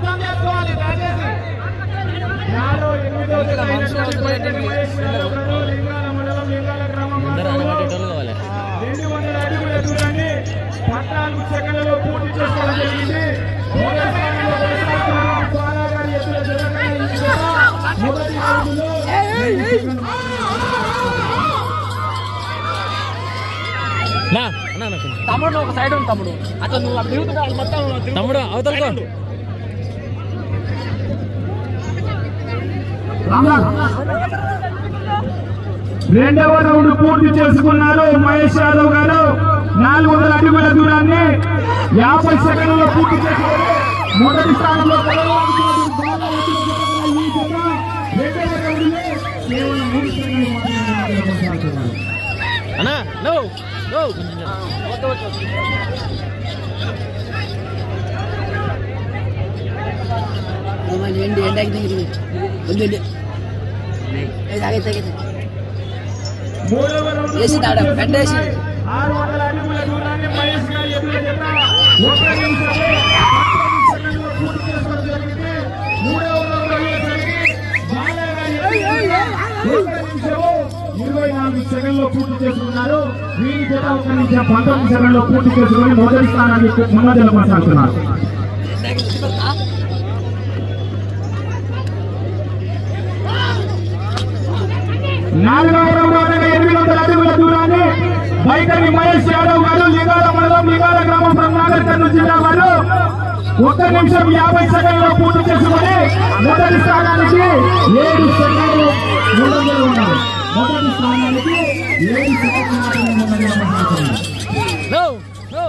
అర్థం చేసుకోవాలి దయచేసి యాదవ్ ఎనిమిదో జత అయినటువంటి పైకని మహేష్ యాదవ్ గారు లింగాల మండలం లింగాల గ్రామం కావాలి రెండు వందల అడుగుల దూరాన్ని పద్నాలుగు సెకండ్లలో పూర్తి చేసుకోవడం జరిగింది మొదటి స్థానంలో కొనసాగుతున్న బాలా గారి ఎత్తుల జతకన్నా ఈ జత మొదటి రౌండ్లో రెండు సెకండ్లు నా అన్నా నాకు తమ్ముడు ఒక సైడ్ ఉంది తమ్ముడు అతను నువ్వు అప్పుడు దిగుతున్నావు మొత్తం తిరుగు. తమ్ముడు అవతలకో రెండవ రౌండ్ పూర్తి చేసుకున్నారు మహేష్ యాదవ్ గారు నాలుగు వందల అడుగుల దూరాన్ని యాభై సెకండ్లలో పూర్తి చేసుకుని మొదటి స్థానంలో కొనసాగుతున్నటువంటి బాలా ఎత్తుల జతకన్నా ఈ జత రెండవ రౌండ్లో కేవలం మూడు సెకండ్లు మాత్రమే కొనసాగుతున్నారు. అన్నా నో నో ఎండి ఎండాకి దిగింది ఉంది ఉంది తాగైతే తాగైతే మూడవ రౌండ్ వేసి తాడ, పెట్టేసి. ఆరు వందల అడుగుల దూరాన్ని మహేష్ గారి ఎదురు జత ఒక్క నిమిషంలో సెకండ్లో పూర్తి చేసుకోవడం జరిగింది మూడవ రౌండ్ అయ్యేసరికి బాలా గారి ఎదురు జత ఒక్క నిమిషము ఇరవై నాలుగు సెకండ్లో పూర్తి చేసుకున్నారు వీరి జత ఒక నిమిషం పంతొమ్మిది సెకండ్లో పూర్తి చేసుకుని మొదటి స్థానాన్ని ముందంజల కొనసాగుతున్నారు నాలుగవ రౌండ్ అనగా ఎనిమిది వందల అడుగుల దూరాన్ని బైకరి మహేష్ యాదవ్ గారు లిగాల మండలం లిగాల గ్రామం from నాగర్ కర్నూలు జిల్లా వారు ఒక్క నిమిషం యాభై సెకండ్లో పూర్తి చేసుకుని మొదటి స్థానానికి ఏడు సెకండ్లు ముందంజలో ఉన్నారు మొదటి స్థానానికి ఏడు సెకండ్లు మాత్రమే ముందంజలో కొనసాగుతున్నారు. నో నో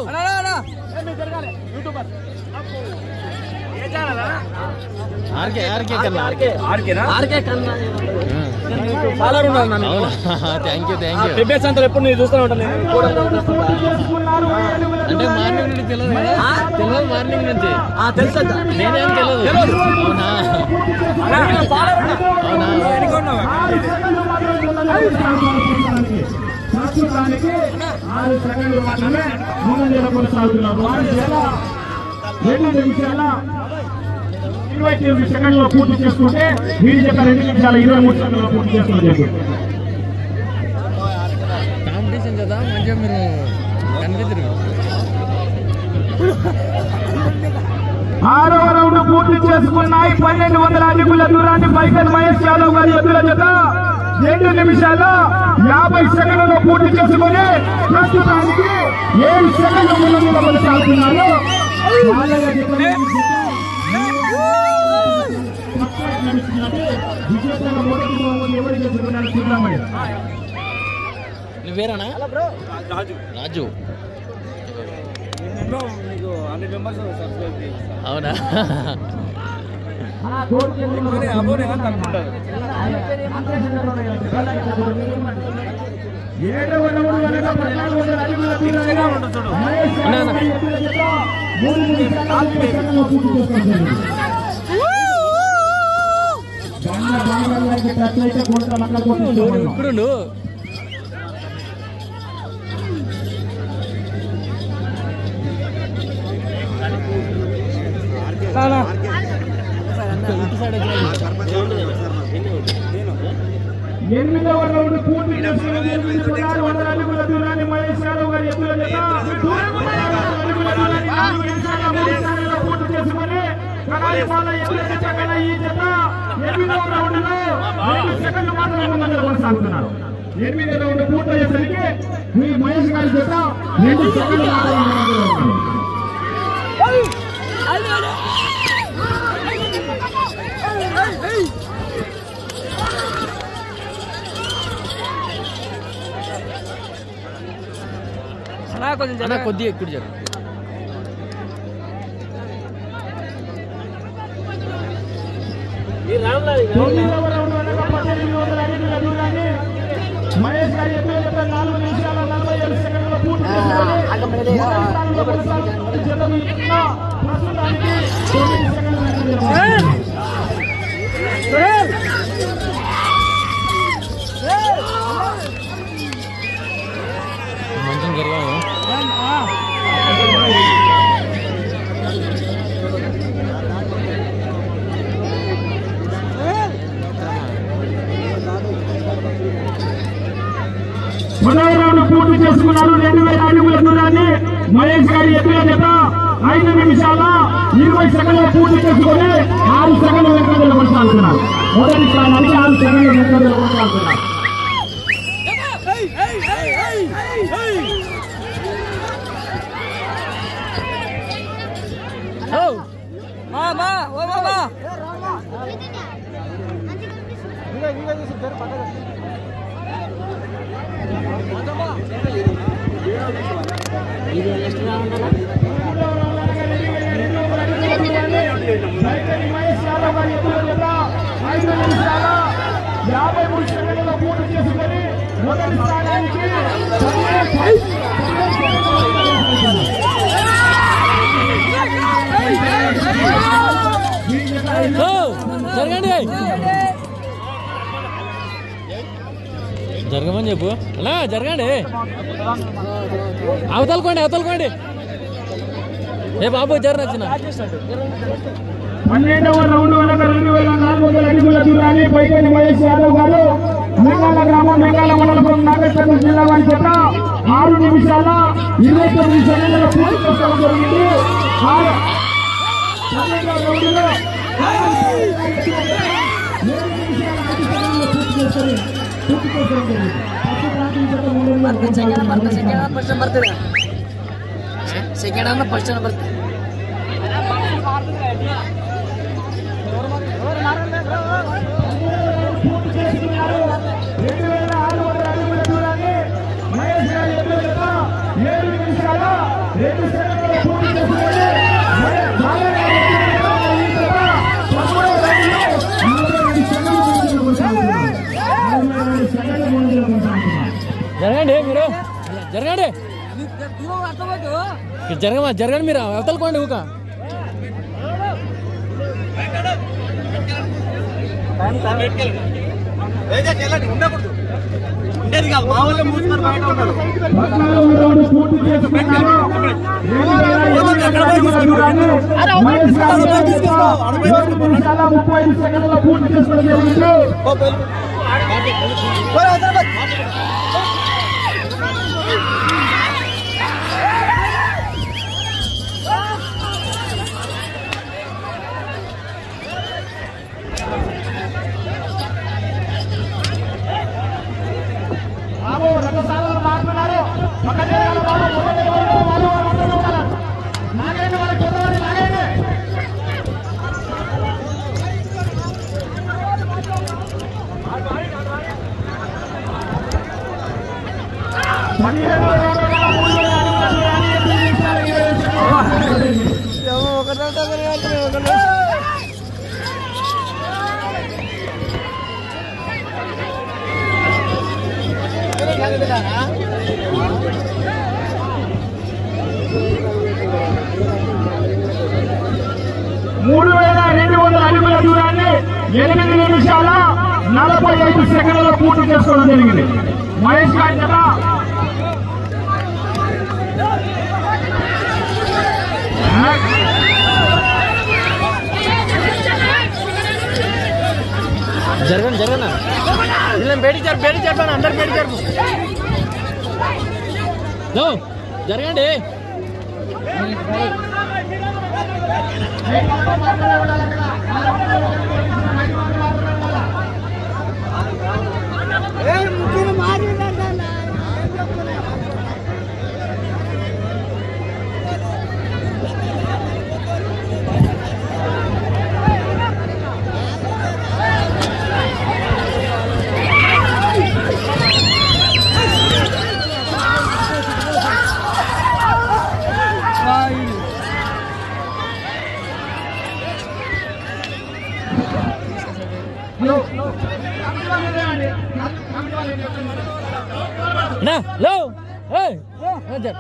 ఆర్కే ఆర్కే కన్నా ఆర్కే ఆర్కే కన్నా ఫాలోవర్ ఉన్నారు నన్ను అవునా థ్యాంక్ యూ థ్యాంక్ యూ పెబ్బే సంతలు ఎప్పుడు నేను చూస్తూనే ఉంటాను నేను కూడా పూర్తి చేసుకున్నారు ఏడు వందల అంటే మార్నింగ్ నుండి తెలియదు కదా తెలియదు మార్నింగ్ నుంచి ఆ తెలుసా నేనేం తెలియదు అవునా అవునా ఆరు సెకండ్లు మాత్రమే ముందంజలో కొనసాగుతున్నారు ప్రస్తుతానికి ఆరు సెకండ్లు మాత్రమే ముందంజలో కొనసాగుతున్నారు వారి జత రెండు నిమిషాల ఇరవై తొమ్మిది సెకండ్లో పూర్తి చేసుకుంటే వీరి జత రెండు నిమిషాల ఇరవై మూడు సెకండ్లో పూర్తి చేసుకోవడం జరిగింది కాంపిటీషన్ కదా మంచిగా మీరు కనిపించరు ఆరవ రౌండ్ పూర్తి చేసుకున్నాయి పన్నెండు వందల అడుగుల దూరాన్ని పైకన్ మహేష్ యాదవ్ గారి ఎదుల జత రెండు నిమిషాల యాభై సెకండ్లలో పూర్తి చేసుకుని ప్రస్తుతానికి ఏడు సెకండ్ల ముందు కొనసాగుతున్నారు బాలయ్య జత పక్కన నడుస్తున్నట్టు విజేతగా మొదటి బహుమతి ఎవరు చేసుకున్నారు చూద్దామని నువ్వేరానా రాజు రాజు మీకు అన్ని మెంబర్స్ సబ్స్క్రైబ్ అవునా అబ్బోనే కానీ అనుకుంటారు ఏడవ రౌండ్ వెనక పద్నాలుగు వందల అడుగుల దూరాన్ని మహేష్ యాదవ్ గారి ఎదుల జత మూడు నిమిషాల నలభై సెకండ్లలో పూర్తి చేసుకోవడం జరిగింది. బండ బాణాలకి టచ్ అయితే కొంత మక్కల కొట్టించుకోమన్నాం. ఇప్పుడు ఇటు సైడ్ ఎనిమిదవ రౌండ్ పూర్తి చేసుకుని జరిగింది. పదహారు వందల అడుగుల దూరాన్ని మహేష్ యాదవ్ గారి ఎత్తుల జత పదహారు అడుగుల దూరాన్ని నాలుగు నిమిషాల మూడు సెకండ్లలో పూర్తి చేసుకుని కనాలిపాల ఎత్తుల జత కన్నా ఈ జత ఎనిమిదవ రౌండ్లో రెండు సెకండ్లు మాత్రమే ముందంజలో కొనసాగుతున్నారు ఎనిమిది రౌండ్ పూర్తయ్యేసరికి మీ మహేష్ గారి జత రెండు సెకండ్లు మాత్రమే ముందంజలో ఉన్నారు కొంచెం అన్న కొద్దిగా ఎక్కువ జరు తొమ్మిదవ రౌండ్ వెనక పద్దెనిమిది వందల అడుగుల దూరాన్ని మహేష్ గారి ఎత్తుల జత నాలుగు నిమిషాల నలభై ఏడు సెకండ్ల పూర్తి చేసుకుని మొదటి స్థానంలో కొనసాగుతున్న జత మీ జత ప్రస్తుతానికి తొమ్మిది సెకండ్ల వెనకంజలో ఉంది. మంచిగా జరగాము చేసుకున్నారు రెండు వేల అడుగుల దూరాన్ని మహేష్ గారి ఎత్తుల జత ఐదు నిమిషాల ఇరవై సెకండ్లు పూర్తి చేసుకొని ఆరు సెకండ్ల వెంకటలు కొనసాగుతున్నారు మొదటి స్థానానికి ఆరు సెకండ్ల వెంకటలు కొనసాగుతున్నారు మా మా ఓ బాబా రైతరి మహేష్ యాదవ్ గారి ఎత్తుల జత ఐదు నిమిషాల యాభై మూడు సెకండ్ల పూర్తి చేసుకొని మొదటి స్థానానికి ఓ, జరగండి జరగమని చెప్పు అలా జరగండి అవతలకోండి అవతలకోండి ఏ బాబు జర నచ్చిన పన్నెండవ రౌండ్ వరకు రెండు వేల నాలుగు వందల అడుగుల దూరాన్ని పైకని మహేష్ యాదవ్ గారు మేఘాల గ్రామం మేఘాల మండలం నాగేశ్వరం జిల్లా వారి చేత ఆరు నిమిషాల ఇరవై తొమ్మిది సెకండ్ల పూర్తి చేసుకోవడం జరిగింది ఆరు పన్నెండవ రౌండ్లో ఏడు నిమిషాల ఐదు సెకండ్ల పూర్తి చేసుకొని పూర్తి చేసుకోవడం జరిగింది ఫస్ట్ ప్రాంతం చేత మూడు వందల ಸೆಕೆಂಡ್ ಅಂದ್ರೆ ಫಸ್ಟ್ ಬರ್ತದೆ పూర్తి చేసుకున్నారు రెండు వేల ఆరు వందల అడుగుల దూరాన్ని మహేష్ గారి ఎదురు జత ఏడు నిమిషాల రెండు సెకండ్లు పూర్తి చేసుకుని మహేష్ బాగా ఈ జత పదమూడవ రౌండ్లో నలభై రెండు సెకండ్ల ముందుకు కొనసాగుతున్నారు. నలభై రెండు సెకండ్ల ముందుకు కొనసాగుతున్నారు. జరగండి మీరు జరగండి జరగమా జరగండి మీరు అవతలకోండి ఊక ఉండేది కాదు మా వాళ్ళే మూసుకొని బయట ఉంటారు పద్నాలుగవ రౌండ్ పూర్తి చేసుకున్నారు రెండు వేల ఎనిమిది అడుగుల దూరాన్ని మహేష్ గారి ఎదురు జత ఏడు నిమిషాల ముప్పై ఐదు సెకండ్ల పూర్తి చేసుకోవడం జరిగింది బాబు రథసాలను మారుతున్నారు పక్క జరగాలి బాబు ముందు జరగాలి వాళ్ళు వాళ్ళు అందరూ ఉండాలి లాగండి వాళ్ళ కుదరని లాగండి పదిహేను వందల మూడు వేల అడుగుల దూరాన్ని ఎనిమిది నిమిషాల ఇరవై సెకండ్లు. మూడు వేల రెండు వందల అడుగుల దూరాన్ని ఎనిమిది నిమిషాల నలభై ఐదు సెకండ్ల పూర్తి చేసుకోవడం జరిగింది మహేష్ గారి జత జరగండి జరగనా ఇలా బయట జరు బయట జరపండి అందరు బయట జరుపు లో, జరగండి నా లో ఏయ్, ఏ, జర.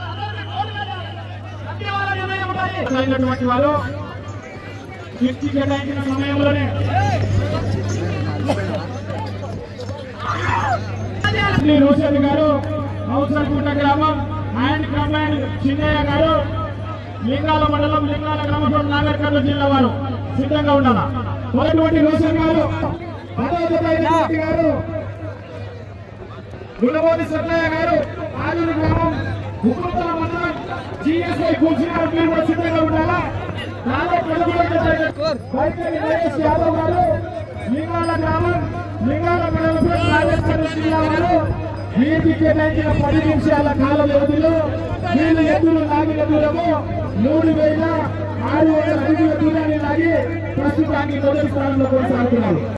అయినటువంటి వారు వ్యక్తి కేటాయించిన సమయంలోనే శ్రీ రోషన్ గారు అవసరకుంట గ్రామం అండ్ కమాండ్ చిన్నయ్య గారు లింగాల మండలం లింగాల గ్రామం నాగర్ కర్నూలు జిల్లా వారు సిద్ధంగా ఉండాలా మొదటి రోషన్ గారు పదవ జత అయినటువంటి గారు గుణమోని సత్యయ్య గారు ఆలూరు గ్రామం ఉప్పల మండలం జిఎస్ఐ కూర్చున్న మీరు కూడా సిద్ధంగా ఉండాలా నాలో కొనుగోలు వైఖరి నరేష్ యాదవ్ గారు లింగాల గ్రామం లింగాల మండలం రాజస్థాన్ జిల్లా వారు వీరికి కేటాయించిన పది నిమిషాల కాల వ్యవధిలో వీళ్ళు ఎద్దులు లాగిన దూరము మూడు వేల ఆరు వందల అడుగుల దూరాన్ని లాగి ప్రస్తుతానికి మొదటి స్థానంలో కొనసాగుతున్నారు